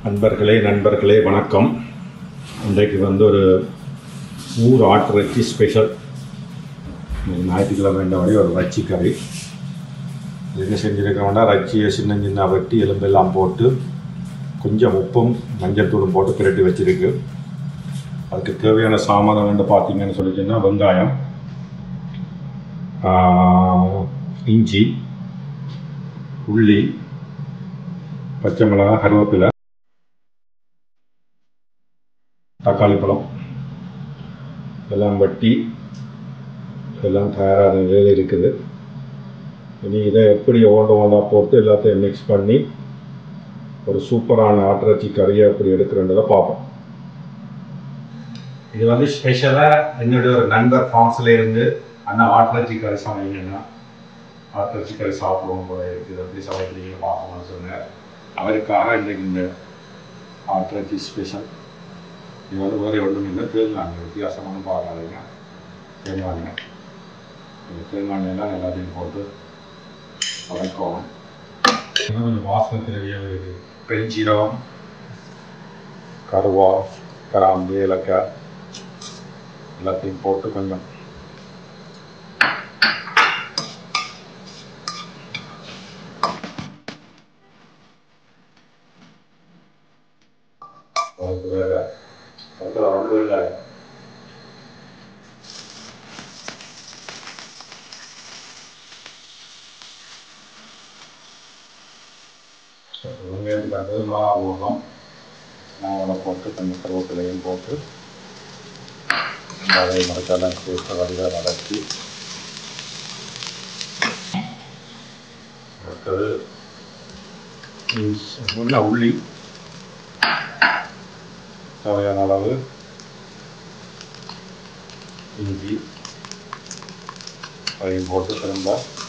நண்பர்களே நண்பர்களே வணக்கம் இன்றைக்கு வந்து ஒரு ஊர் ஆட்டிறைச்சி ஸ்பெஷல் இன்னைக்கு ஞாயிற்றுக்கிழமை வேண்டிய ஒரு ரச்சி கறி இது என்ன செஞ்சுருக்கோம்னா ரச்சியை சின்ன சின்ன வெட்டி எலும்பெல்லாம் போட்டு கொஞ்சம் உப்பும் மஞ்சள் தூளும் போட்டு பிரட்டி வச்சிருக்கு அதுக்கு தேவையான சாமான் வந்து பார்த்தீங்கன்னு சொல்லிச்சுன்னா வெங்காயம் ஆஹ், இஞ்சி உள்ளி பச்சை மிளகாய் கருவேப்பிலை தக்காளி பழம் எல்லாம் வட்டி எல்லாம் தயாராக நிலையில் இருக்குது இனி இதை எப்படி ஓண்ட ஓண்டா போட்டு எல்லாத்தையும் மிக்ஸ் பண்ணி ஒரு சூப்பரான ஆட்டிறைச்சி கறியை எப்படி எடுக்கிறன்றதை பார்ப்போம் இது வந்து ஸ்பெஷலாக என்னுடைய ஒரு நண்பர் ஃப்ரான்ஸ்ல இருந்து அண்ணா ஆட்டிறைச்சி கறி சமைங்கன்னா ஆட்டிறைச்சி கறி சாப்பிடுவோம் போல இருக்குது எப்படி சமைக்கிறீங்க பார்க்கணும்னு சொன்னார் அவருக்காக இன்றைக்கு இந்த ஆட்டிறைச்சி ஸ்பெஷல் இது வந்து வேறு ஒன்றும் இல்லை தேங்காய் வித்தியாசமான பார்க்காதீங்க தேங்காய் இந்த தேங்காய் எல்லாம் எல்லாத்தையும் போட்டு வதக்கவும் இன்னும் கொஞ்சம் வாசனை தேவையாக இருக்குது பெருஞ்சீரகம் கருவா கிராம்பு ஏலக்காய் எல்லாத்தையும் போட்டு கொஞ்சம் அதுக்கு வேற பக்கத்தில் ரொம்ப இல்லை வெங்காயத்துக்கு அடுத்தது மிளகா போடுறோம் மிளகாவில் போட்டு கொஞ்சம் கருவேப்பிலையும் போட்டு அதை மரத்தெல்லாம் சேர்த்து வடிவாக வதக்கி அடுத்தது உள்ள உள்ளி தேவையான அளவு இஞ்சி அதையும் போட்டு திரும்ப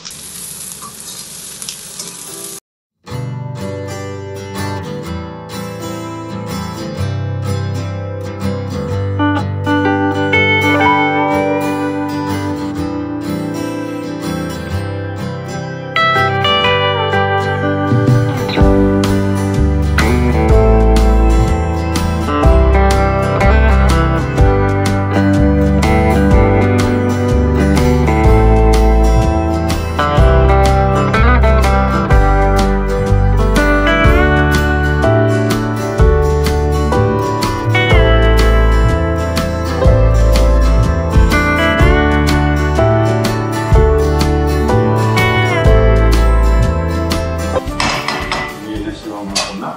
இனி என்ன செய்வோம் அப்படின்னா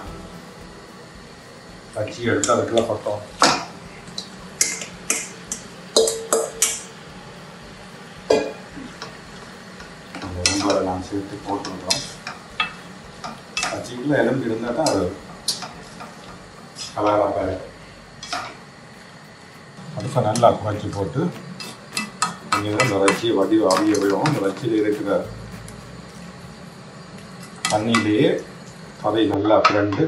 கச்சி எடுத்து அதுக்குள்ள கொட்டோம் அந்த வெங்காயம் எல்லாம் சேர்த்து போட்டுருக்கோம் கச்சிக்குள்ள எலும்பு இருந்தால் தான் அது கலராக இருக்கும் அடுத்த நல்லா குறைச்சி போட்டு இங்கே தான் இந்த ரச்சி வடி அவிய விழும் இந்த ரச்சியில் இருக்கிற தண்ணியிலேயே அதை நல்லா பிறண்டு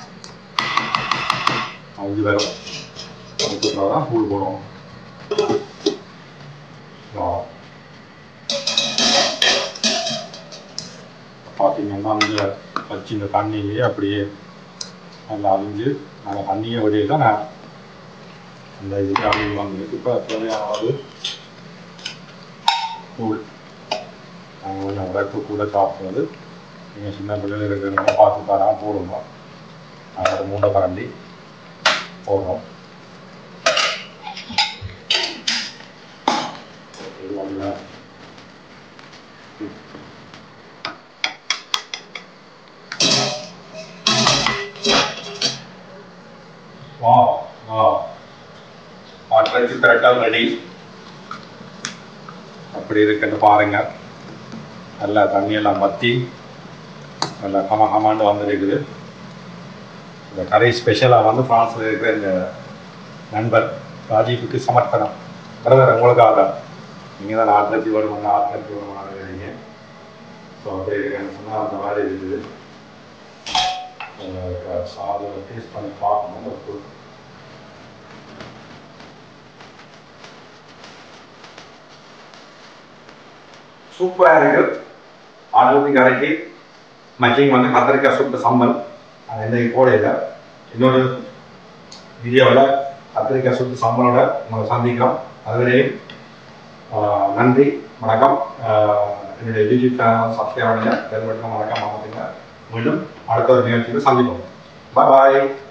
அஞ்சு வரும் அதுக்கப்புறம் தான் பூல் போடுவோம் வா. பார்த்தீங்கன்னா அந்த வச்சு இந்த தண்ணியிலேயே அப்படியே நல்லா அழிஞ்சு நாங்கள் தண்ணியை வழியே தான் நான் அந்த இதுக்கு அழிஞ்சு வந்துருக்கு இப்போ தேவையான அளவு கூழ் நாங்கள் கொஞ்சம் உழைப்பு கூட சாப்பிட்றது நீங்கள் சின்ன பிள்ளைகள் இருக்கிறவங்க பார்த்து தரா போடுங்க அதோட மூட்டை கரண்டி போடுறோம் இது ஒண்ணு. வா வா ஆட்டரைக்கு கரெக்டாக ரெடி அப்படி இருக்குன்னு பாருங்க நல்லா தண்ணியெல்லாம் வற்றி நல்லா கம கமாண்டு வந்துருக்குது இந்த கரை ஸ்பெஷலாக வந்து ஃப்ரான்ஸில் இருக்கிற இந்த நண்பர் ராஜீவுக்கு சமர்ப்பணம் பிரதர் உங்களுக்காக நீங்கள் தான் ஆத்திரத்தி வருவாங்க ஆத்திரத்தி வருவாங்க ஸோ அப்படியே இருக்கேன்னு சொன்னால் அந்த மாதிரி இருக்குது சாதம் டேஸ்ட் பண்ணி பார்க்கணும் ஒரு சூப்பராக இருக்கு ஆளுநர் கரைக்கு மச்சிங் வந்து கத்திரிக்காய் சுட்டு சம்பல் அது எந்த போடையில் இன்னொரு வீடியோவில் கத்திரிக்காய் சுட்டு சம்பளோட உங்களை சந்திக்கிறோம் அதுவரையும் ஆஹ், நன்றி வணக்கம் ஆஹ், என்னுடைய யூடியூப் சேனல் சப்ஸ்கிரைப் பண்ணுங்க பெல் பட்டன் வணக்கம் அமர்த்துங்க மீண்டும் அடுத்த ஒரு நிகழ்ச்சியில் சந்திப்போம் பாய்